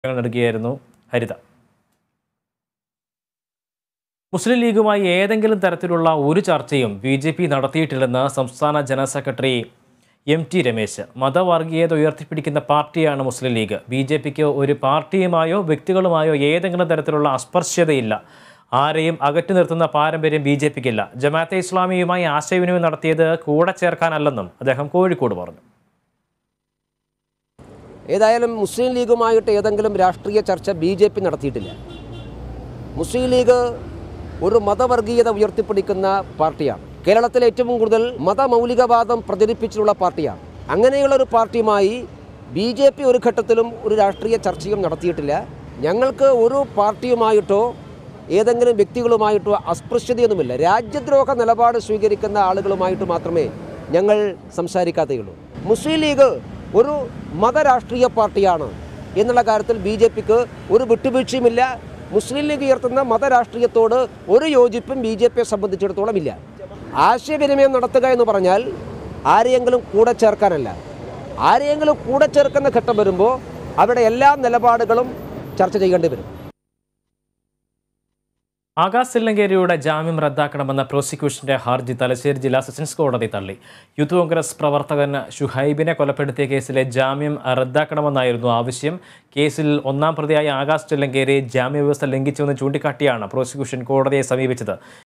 നൽകിയായിരുന്നു ഹരിത മുസ്ലിം ലീഗുമായി ഏതെങ്കിലും തരത്തിലുള്ള ഒരു ചർച്ചയും ബി ജെ പി നടത്തിയിട്ടില്ലെന്ന് സംസ്ഥാന general secretary M T Ramesh മതവർഗീയത ഉയർത്തിപ്പിടിക്കുന്ന പാർട്ടിയാണ് മുസ്ലിം ലീഗ് ബി ജെ പിക്ക് ഒരു പാർട്ടിയുമായോ വ്യക്തികളുമായോ ഏതെങ്കിലും തരത്തിലുള്ള അസ്പർശ്യതയില്ല ആരെയും അകറ്റി നിർത്തുന്ന പാരമ്പര്യം ബി ജെ പിക്കില്ല ജമാഅത്തെ ഇസ്ലാമിയുമായി ആശയവിനിമയം നടത്തിയത് കൂടെ ചേർക്കാനല്ലെന്നും അദ്ദേഹം കോഴിക്കോട് പറഞ്ഞു ഏതായാലും മുസ്ലിം ലീഗുമായിട്ട് ഏതെങ്കിലും രാഷ്ട്രീയ ചർച്ച ബി ജെ പി നടത്തിയിട്ടില്ല മുസ്ലിം ലീഗ് ഒരു മതവർഗീയത ഉയർത്തിപ്പിടിക്കുന്ന പാർട്ടിയാണ് കേരളത്തിലെ ഏറ്റവും കൂടുതൽ മതമൗലികവാദം പ്രചരിപ്പിച്ചിട്ടുള്ള പാർട്ടിയാണ് അങ്ങനെയുള്ള ഒരു പാർട്ടിയുമായി ബി ജെ പി ഒരു ഘട്ടത്തിലും ഒരു രാഷ്ട്രീയ ചർച്ചയും നടത്തിയിട്ടില്ല ഞങ്ങൾക്ക് ഒരു പാർട്ടിയുമായിട്ടോ ഏതെങ്കിലും വ്യക്തികളുമായിട്ടോ അസ്പൃശ്യതയൊന്നുമില്ല രാജ്യദ്രോഹ നിലപാട് സ്വീകരിക്കുന്ന ആളുകളുമായിട്ട് മാത്രമേ ഞങ്ങൾ സംസാരിക്കാതെയുള്ളൂ മുസ്ലിം ലീഗ് ഒരു മതരാഷ്ട്രീയ പാർട്ടിയാണ് എന്നുള്ള കാര്യത്തിൽ ബി ജെ പിക്ക് ഒരു വിട്ടുവീഴ്ചയുമില്ല മുസ്ലിം ലീഗ് ഉയർത്തുന്ന മതരാഷ്ട്രീയത്തോട് ഒരു യോജിപ്പും ബി ജെ പിയെ സംബന്ധിച്ചിടത്തോളം ഇല്ല ആശയവിനിമയം നടത്തുക എന്ന് പറഞ്ഞാൽ ആരെയെങ്കിലും കൂടെ ചേർക്കാനല്ല ആരെയെങ്കിലും കൂടെ ചേർക്കുന്ന ഘട്ടം വരുമ്പോൾ അവിടെ എല്ലാ നിലപാടുകളും ചർച്ച ചെയ്യേണ്ടി വരും ആകാശ് തില്ലങ്കേരിയുടെ ജാമ്യം റദ്ദാക്കണമെന്ന പ്രോസിക്യൂഷന്റെ ഹർജി തലശ്ശേരി ജില്ലാ സെഷൻസ് കോടതി തള്ളി യൂത്ത് കോൺഗ്രസ് പ്രവർത്തകൻ ഷുഹൈബിനെ കൊലപ്പെടുത്തിയ കേസിലെ ജാമ്യം റദ്ദാക്കണമെന്നായിരുന്നു ആവശ്യം കേസിൽ ഒന്നാം പ്രതിയായ ആകാശ് തില്ലങ്കേരി ജാമ്യവ്യവസ്ഥ ലംഘിച്ചുവെന്ന് ചൂണ്ടിക്കാട്ടിയാണ് പ്രോസിക്യൂഷൻ കോടതിയെ സമീപിച്ചത്